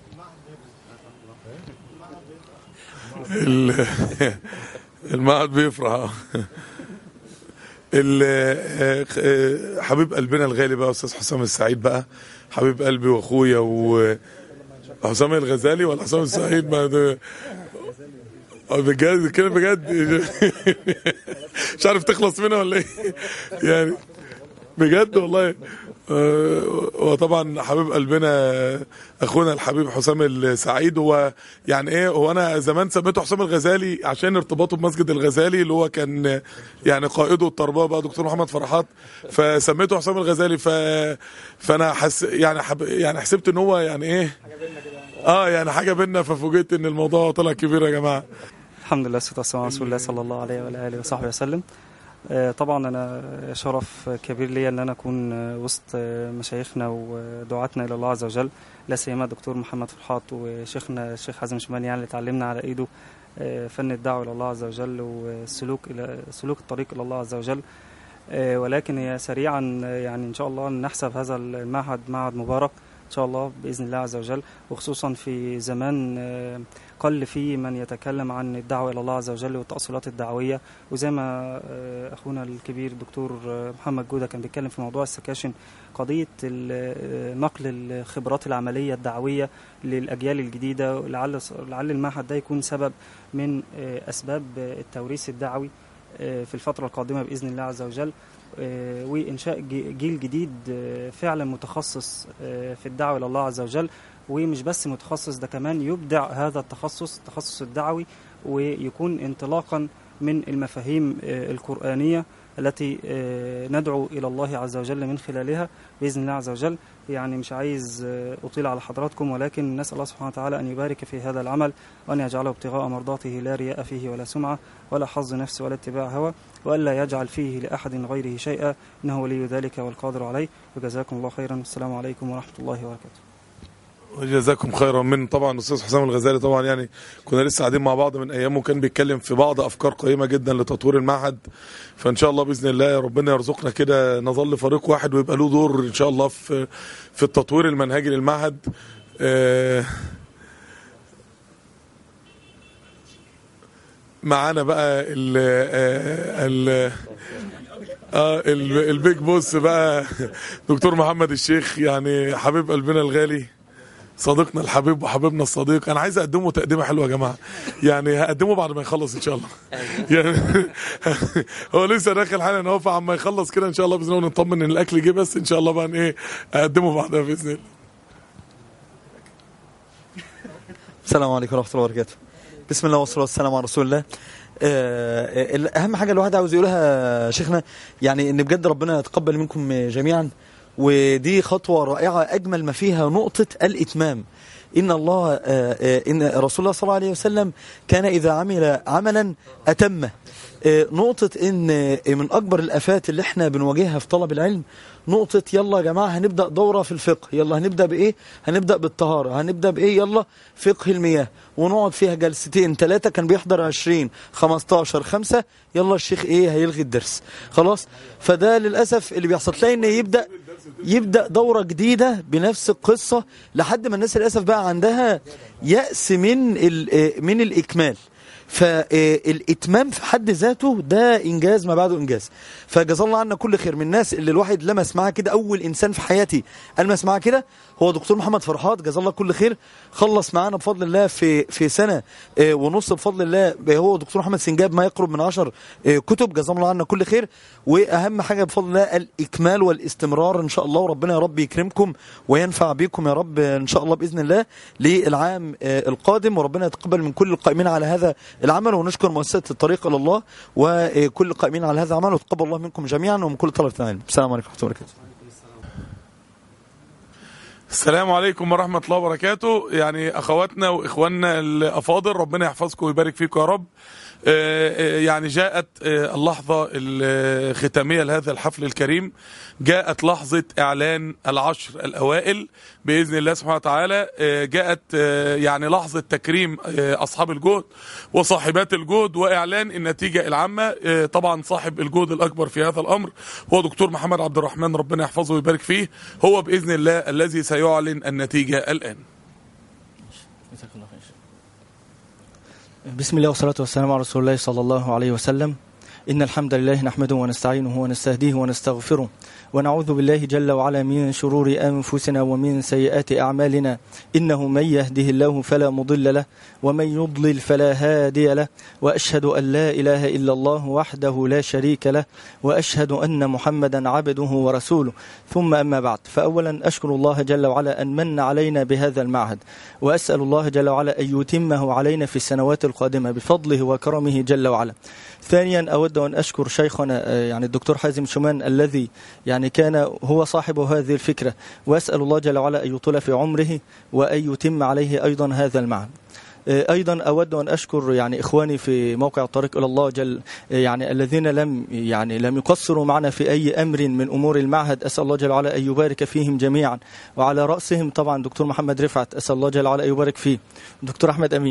ال- المعهد بيفرح آه. ال- آه، آه، حبيب قلبنا الغالي بقى استاذ حسام السعيد بقى حبيب قلبي واخويا و حسام الغزالي ولا حسام السعيد ما ده آه، بجد كده بجد مش عارف تخلص منها ولا ايه يعني بجد والله آه، وطبعا حبيب قلبنا اخونا الحبيب حسام السعيد هو يعني ايه هو انا زمان سميته حسام الغزالي عشان ارتباطه بمسجد الغزالي اللي هو كان يعني قائده التربيه بقى دكتور محمد فرحات فسميته حسام الغزالي ف فانا حس يعني حب يعني حسبت ان هو يعني ايه اه يعني حاجه بينا ففوجئت ان الموضوع طلع كبير يا جماعه الحمد لله والصلاة والسلام على رسول الله صلى الله عليه وعلى آله وصحبه وسلم آه، طبعا أنا شرف كبير لي أن أنا أكون آه، وسط آه، مشايخنا ودعاتنا إلى الله عز وجل لا سيما دكتور محمد فرحات وشيخنا الشيخ حازم شمال يعني اللي اتعلمنا على إيده آه، فن الدعوة إلى الله عز وجل والسلوك إلى سلوك الطريق إلى الله عز وجل آه، ولكن هي سريعا آه، يعني إن شاء الله نحسب هذا المعهد معهد مبارك إن شاء الله بإذن الله عز وجل وخصوصا في زمان آه، قل فيه من يتكلم عن الدعوة إلى الله عز وجل والتأصيلات الدعوية وزي ما آه، أخونا الكبير دكتور آه، محمد جودة كان بيتكلم في موضوع السكاشن قضية ال- آه، نقل الخبرات العملية الدعوية للأجيال الجديدة لعل لعل المعهد ده يكون سبب من آه، أسباب آه، التوريث الدعوي آه، في الفترة القادمة بإذن الله عز وجل آه، وإنشاء جي- جيل جديد آه، فعلا متخصص آه، في الدعوة إلى الله عز وجل ومش بس متخصص ده كمان يبدع هذا التخصص التخصص الدعوي ويكون انطلاقا من المفاهيم آه، القرآنية التي آه، ندعو إلى الله عز وجل من خلالها بإذن الله عز وجل يعني مش عايز آه، أطيل على حضراتكم ولكن نسأل الله سبحانه وتعالى أن يبارك في هذا العمل وأن يجعله ابتغاء مرضاته لا رياء فيه ولا سمعة ولا حظ نفس ولا اتباع هوى وألا يجعل فيه لأحد غيره شيئا إنه ولي ذلك والقادر عليه وجزاكم الله خيرا والسلام عليكم ورحمة الله وبركاته وجزاكم خيرا من طبعا استاذ حسام الغزالي طبعا يعني كنا لسه قاعدين مع بعض من ايام وكان بيتكلم في بعض افكار قيمه جدا لتطوير المعهد فان شاء الله باذن الله ربنا يرزقنا كده نظل فريق واحد ويبقى له دور ان شاء الله في في التطوير المنهجي للمعهد آه، معانا بقى ال ال اه ال- البيج بوس بقى دكتور محمد الشيخ يعني حبيب قلبنا الغالي صديقنا الحبيب وحبيبنا الصديق انا عايز اقدمه تقديمه حلوه يا جماعه يعني هقدمه بعد ما يخلص ان شاء الله يعني هو لسه داخل حالا اهو فعما يخلص كده ان شاء الله باذن الله نطمن ان الاكل جه بس ان شاء الله بقى ايه اقدمه بعدها باذن الله السلام عليكم ورحمة الله وبركاته بسم الله والصلاة والسلام على رسول الله آه، ال- أهم حاجة الواحد عاوز يقولها شيخنا يعني إن بجد ربنا يتقبل منكم جميعا ودي خطوة رائعة أجمل ما فيها نقطة الإتمام إن الله آه، آه، إن رسول الله صلى الله عليه وسلم كان إذا عمل عملا أتمه آه، نقطة إن آه، من أكبر الآفات اللي إحنا بنواجهها في طلب العلم نقطة يلا يا جماعة هنبدأ دورة في الفقه يلا هنبدأ بإيه هنبدأ بالطهارة هنبدأ بإيه يلا فقه المياه ونقعد فيها جلستين ثلاثة كان بيحضر 20 15 خمسة يلا الشيخ إيه هيلغي الدرس خلاص فده للأسف اللي بيحصل تلاقي إن يبدأ يبدأ دورة جديدة بنفس القصة لحد ما الناس للأسف بقى عندها يأس من ال- من الإكمال فالإتمام في حد ذاته ده إنجاز ما بعده إنجاز فجزا الله عنا كل خير من الناس اللي الواحد لمس معاه كده أول إنسان في حياتي ألمس معاه كده هو دكتور محمد فرحات جزا الله كل خير خلص معانا بفضل الله في في سنة آه، ونص بفضل الله هو دكتور محمد سنجاب ما يقرب من عشر آه، كتب جزا الله عنا كل خير وأهم حاجة بفضل الله الإكمال والاستمرار إن شاء الله وربنا يا رب يكرمكم وينفع بكم يا رب إن شاء الله بإذن الله للعام آه، القادم وربنا يتقبل من كل القائمين على هذا العمل ونشكر مؤسسة الطريق إلى الله وكل القائمين على هذا العمل وتقبل الله منكم جميعا ومن كل طلبة العلم السلام عليكم ورحمة الله وبركاته السلام عليكم ورحمة الله وبركاته يعني أخواتنا وإخواننا الأفاضل ربنا يحفظكم ويبارك فيكم يا رب آه، آه، يعني جاءت آه، اللحظة الختامية لهذا الحفل الكريم جاءت لحظة إعلان العشر الأوائل بإذن الله سبحانه وتعالى آه، جاءت آه، يعني لحظة تكريم آه، أصحاب الجهد وصاحبات الجهد وإعلان النتيجة العامة آه، طبعا صاحب الجهد الأكبر في هذا الأمر هو دكتور محمد عبد الرحمن ربنا يحفظه ويبارك فيه هو بإذن الله الذي سيعلن النتيجة الآن بسم الله والصلاة والسلام على رسول الله صلى الله عليه وسلم إن الحمد لله نحمده ونستعينه ونستهديه ونستغفره ونعوذ بالله جل وعلا من شرور أنفسنا ومن سيئات أعمالنا إنه من يهده الله فلا مضل له ومن يضلل فلا هادي له وأشهد أن لا إله إلا الله وحده لا شريك له وأشهد أن محمدا عبده ورسوله ثم أما بعد فأولا أشكر الله جل وعلا أن من علينا بهذا المعهد وأسأل الله جل وعلا أن يتمه علينا في السنوات القادمة بفضله وكرمه جل وعلا ثانيا أود أن أشكر شيخنا آه، يعني الدكتور حازم شومان الذي يعني كان هو صاحب هذه الفكرة وأسأل الله جل وعلا أن يطول في عمره وأن يتم عليه أيضا هذا المعهد آه، أيضا أود أن أشكر يعني إخواني في موقع الطريق إلى الله جل آه، يعني الذين لم يعني لم يقصروا معنا في أي أمر من أمور المعهد أسأل الله جل وعلا أن يبارك فيهم جميعا وعلى رأسهم طبعا دكتور محمد رفعت أسأل الله جل وعلا أن يبارك فيه دكتور أحمد أمين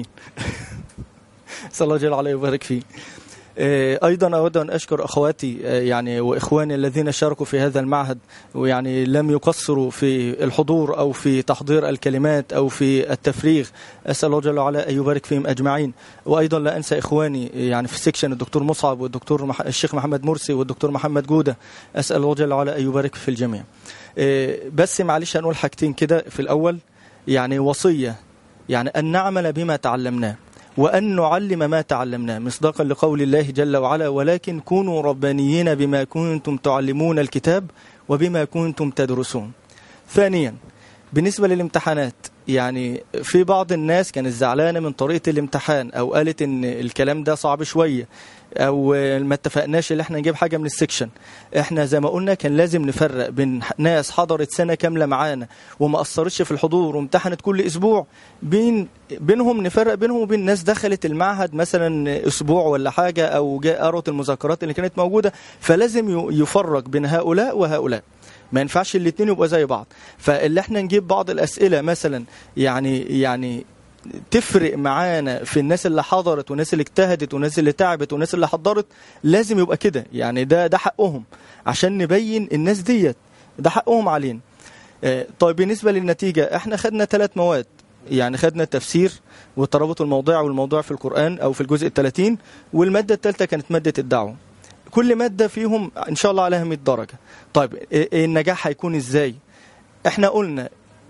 أسأل الله جل وعلا يبارك فيه آه، أيضا أود أن أشكر أخواتي آه، يعني وإخواني الذين شاركوا في هذا المعهد ويعني لم يقصروا في الحضور أو في تحضير الكلمات أو في التفريغ أسأل الله جل وعلا أن يبارك فيهم أجمعين وأيضا لا أنسى إخواني يعني في السكشن الدكتور مصعب والدكتور مح... الشيخ محمد مرسي والدكتور محمد جودة أسأل الله جل وعلا أن يبارك في الجميع آه، بس معلش هنقول حاجتين كده في الأول يعني وصية يعني أن نعمل بما تعلمناه وأن نعلم ما تعلمناه مصداقا لقول الله جل وعلا ولكن كونوا ربانيين بما كنتم تعلمون الكتاب وبما كنتم تدرسون ثانيا بالنسبة للامتحانات يعني في بعض الناس كانت زعلانة من طريقة الامتحان أو قالت إن الكلام ده صعب شوية أو ما اتفقناش إن احنا نجيب حاجة من السكشن احنا زي ما قلنا كان لازم نفرق بين ناس حضرت سنة كاملة معانا وما أثرتش في الحضور وامتحنت كل أسبوع بين بينهم نفرق بينهم وبين ناس دخلت المعهد مثلا أسبوع ولا حاجة أو جاء قرأت المذكرات اللي كانت موجودة فلازم ي- يفرق بين هؤلاء وهؤلاء ما ينفعش الاثنين يبقوا زي بعض فاللي احنا نجيب بعض الأسئلة مثلا يعني يعني تفرق معانا في الناس اللي حضرت والناس اللي اجتهدت والناس اللي تعبت والناس اللي حضرت لازم يبقى كده يعني ده ده حقهم عشان نبين الناس ديت ده حقهم علينا آه، طيب بالنسبة للنتيجة احنا خدنا ثلاث مواد يعني خدنا التفسير والترابط الموضوعي والموضوع في القرآن أو في الجزء الثلاثين والمادة الثالثة كانت مادة الدعوة كل مادة فيهم إن شاء الله عليها 100 درجة طيب إيه- إيه النجاح هيكون إزاي احنا قلنا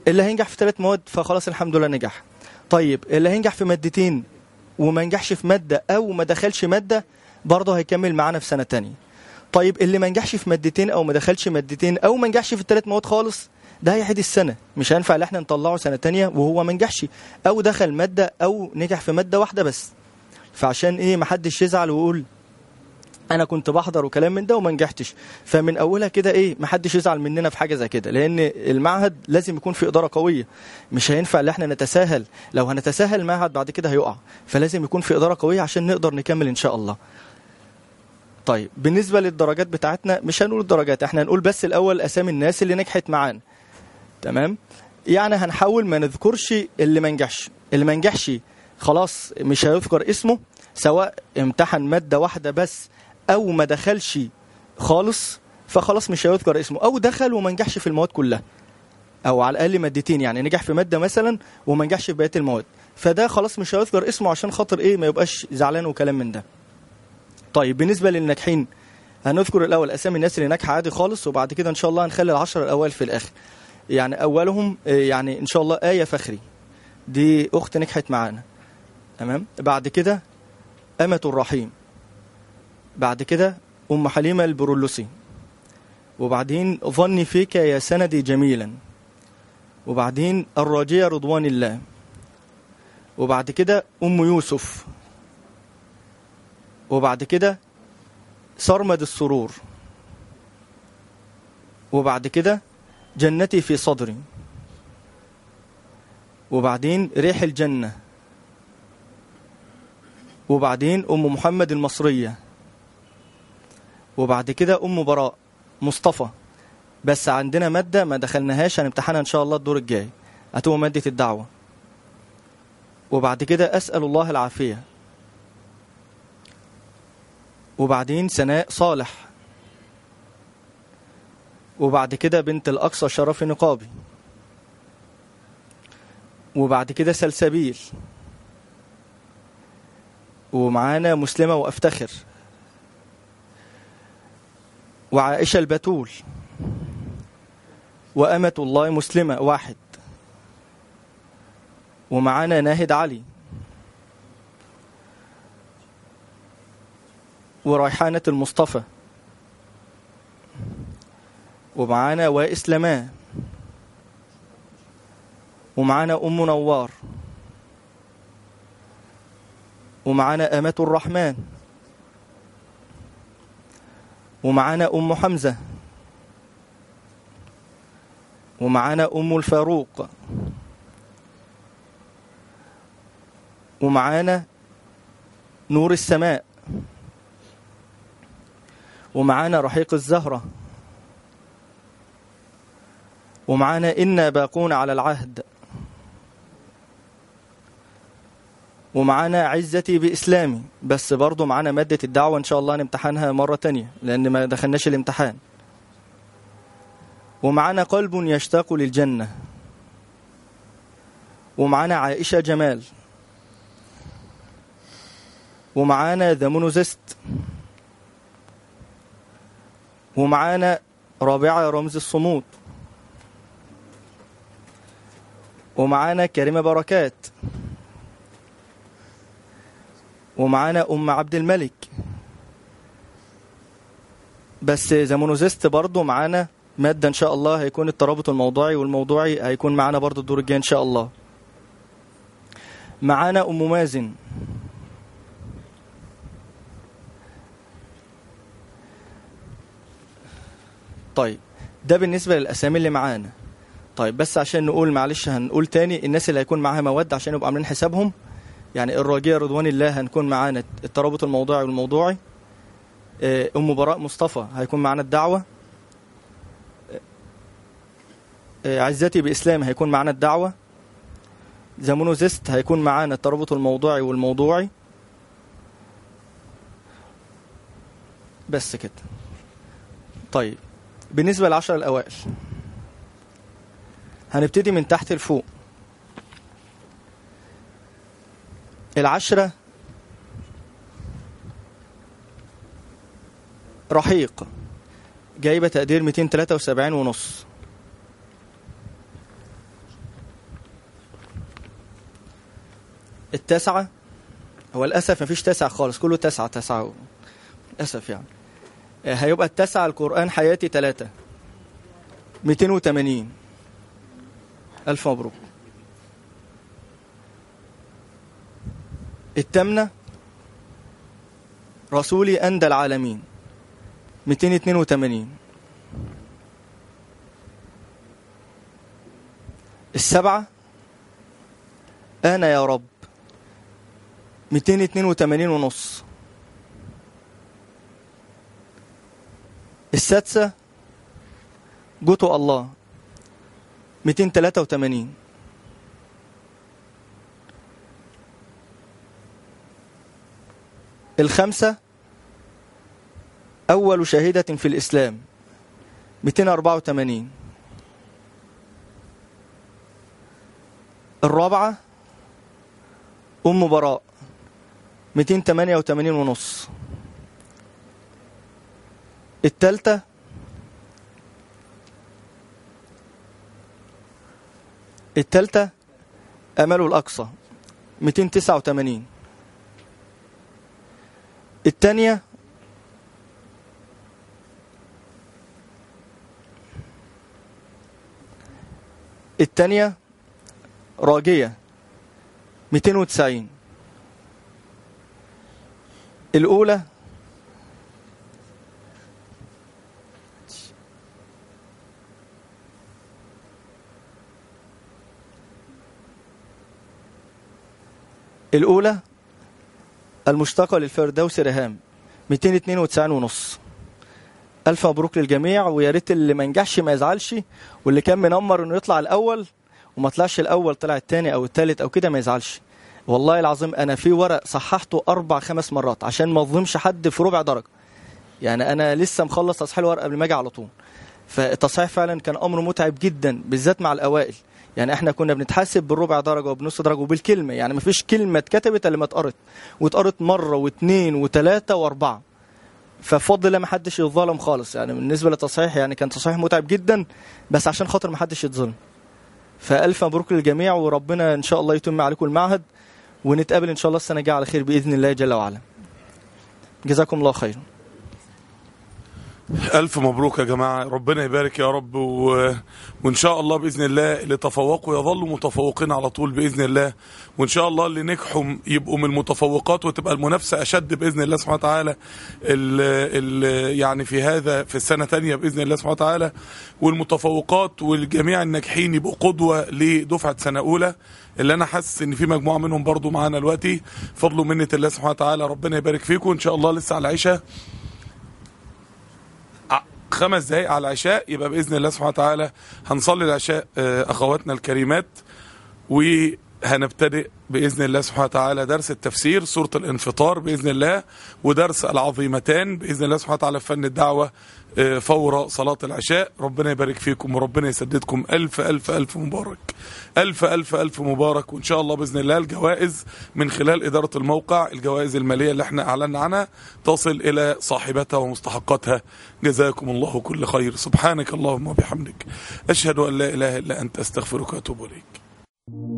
اللي هينجح في ثلاث مواد فخلاص الحمد لله نجح طيب اللي هينجح في مادتين وما نجحش في مادة أو ما دخلش مادة برضه هيكمل معانا في سنة تانية طيب اللي ما نجحش في مادتين أو ما دخلش مادتين أو ما نجحش في الثلاث مواد خالص ده هيعيد السنة مش هينفع ان احنا نطلعه سنة تانية وهو ما نجحش أو دخل مادة أو نجح في مادة واحدة بس فعشان إيه محدش يزعل ويقول انا كنت بحضر وكلام من ده وما نجحتش فمن اولها كده ايه محدش يزعل مننا في حاجه زي كده لان المعهد لازم يكون في اداره قويه مش هينفع ان احنا نتساهل لو هنتساهل المعهد بعد كده هيقع فلازم يكون في اداره قويه عشان نقدر نكمل ان شاء الله طيب بالنسبه للدرجات بتاعتنا مش هنقول الدرجات احنا هنقول بس الاول اسامي الناس اللي نجحت معانا تمام يعني هنحاول ما نذكرش اللي ما نجحش اللي ما نجحش خلاص مش هيذكر اسمه سواء امتحن ماده واحده بس او ما دخلش خالص فخلاص مش هيذكر اسمه او دخل وما نجحش في المواد كلها او على الاقل مادتين يعني نجح في ماده مثلا وما نجحش في بقيه المواد فده خلاص مش هيذكر اسمه عشان خاطر ايه ما يبقاش زعلان وكلام من ده طيب بالنسبه للناجحين هنذكر الاول اسامي الناس اللي ناجحه عادي خالص وبعد كده ان شاء الله هنخلي العشر الاوائل في الاخر يعني اولهم آه، يعني ان شاء الله ايه فخري دي اخت نجحت معانا تمام بعد كده امه الرحيم بعد كده ام حليمه البرولوسي وبعدين ظني فيك يا سندي جميلا وبعدين الراجية رضوان الله وبعد كده أم يوسف وبعد كده سرمد السرور وبعد كده جنتي في صدري وبعدين ريح الجنة وبعدين أم محمد المصرية وبعد كده أم براء مصطفى بس عندنا مادة ما دخلناهاش هنمتحنها إن شاء الله الدور الجاي هتبقى مادة الدعوة وبعد كده أسأل الله العافية وبعدين سناء صالح وبعد كده بنت الأقصى شرف نقابي وبعد كده سلسبيل ومعانا مسلمة وأفتخر وعائشة البتول وأمة الله مسلمة واحد ومعانا ناهد علي وريحانة المصطفى ومعانا وائس لما ومعانا أم نوار ومعانا أمة الرحمن ومعانا أم حمزة ومعانا أم الفاروق ومعانا نور السماء ومعانا رحيق الزهرة ومعانا إنا باقون على العهد ومعانا عزتي بإسلامي بس برضو معانا مادة الدعوة إن شاء الله نمتحنها مرة تانية لأن ما دخلناش الامتحان ومعانا قلب يشتاق للجنة ومعانا عائشة جمال ومعانا ذا مونوزيست ومعانا رابعة رمز الصمود ومعانا كريمة بركات ومعانا أم عبد الملك بس زمونوزيست برضو معانا مادة إن شاء الله هيكون الترابط الموضوعي والموضوعي هيكون معانا برضو الدور الجاي إن شاء الله معانا أم مازن طيب ده بالنسبة للأسامي اللي معانا طيب بس عشان نقول معلش هنقول تاني الناس اللي هيكون معاها مواد عشان يبقوا عاملين حسابهم يعني الراجية رضوان الله هنكون معانا الترابط الموضوعي والموضوعي آه، أم براء مصطفى هيكون معانا الدعوة آه، عزتي بإسلام هيكون معانا الدعوة زمونو زيست هيكون معانا الترابط الموضوعي والموضوعي بس كده طيب بالنسبة للعشرة الأوائل هنبتدي من تحت لفوق العشرة رحيق جايبة تقدير 273 ونص التاسعة هو للأسف مفيش تاسع خالص كله تاسعة تاسعة للأسف يعني آه، هيبقى التاسعة القرآن حياتي ثلاثة 280 ألف مبروك التامنة رسولي أندى العالمين 282 السبعة أنا يا رب 282 ونص السادسة جوتو الله 283 الخمسة أول شهيدة في الإسلام 284 الرابعة أم براء 288 ونص التالتة التالتة أمل الأقصى 289 التانية التانية راجية 290 الأولى الأولى المشتقة للفردوس رهام 292 ونص ألف مبروك للجميع ويا ريت اللي ما نجحش ما يزعلش واللي كان منمر إنه يطلع الأول وما طلعش الأول طلع التاني أو التالت أو كده ما يزعلش والله العظيم أنا في ورق صححته أربع خمس مرات عشان ما أظلمش حد في ربع درجة يعني أنا لسه مخلص تصحيح الورق قبل ما أجي على طول فالتصحيح فعلا كان أمر متعب جدا بالذات مع الأوائل يعني احنا كنا بنتحاسب بالربع درجه وبنص درجه وبالكلمه يعني ما فيش كلمه اتكتبت الا ما اتقرت واتقرت مره واثنين وثلاثه واربعه ففضل الله ما حدش يتظلم خالص يعني بالنسبه للتصحيح يعني كان تصحيح متعب جدا بس عشان خاطر ما حدش يتظلم فالف مبروك للجميع وربنا ان شاء الله يتم عليكم المعهد ونتقابل ان شاء الله السنه الجايه على خير باذن الله جل وعلا جزاكم الله خيرا ألف مبروك يا جماعة ربنا يبارك يا رب و... وإن شاء الله بإذن الله اللي تفوقوا يظلوا متفوقين على طول بإذن الله وإن شاء الله اللي نجحوا يبقوا من المتفوقات وتبقى المنافسة أشد بإذن الله سبحانه وتعالى ال... ال... يعني في هذا في السنة تانية بإذن الله سبحانه وتعالى والمتفوقات والجميع الناجحين يبقوا قدوة لدفعة سنة أولى اللي انا حاسس ان في مجموعه منهم برضو معانا دلوقتي فضل ومنه الله سبحانه وتعالى ربنا يبارك فيكم ان شاء الله لسه على العشاء خمس دقايق على العشاء يبقى باذن الله سبحانه وتعالى هنصلي العشاء آه، اخواتنا الكريمات وهنبتدئ باذن الله سبحانه وتعالى درس التفسير سوره الانفطار باذن الله ودرس العظيمتان باذن الله سبحانه وتعالى في فن الدعوه آه، فور صلاه العشاء ربنا يبارك فيكم وربنا يسددكم الف الف الف مبارك الف الف الف مبارك وان شاء الله باذن الله الجوائز من خلال اداره الموقع الجوائز الماليه اللي احنا اعلنا عنها تصل الى صاحبتها ومستحقاتها جزاكم الله كل خير سبحانك اللهم وبحمدك اشهد ان لا اله الا انت استغفرك واتوب اليك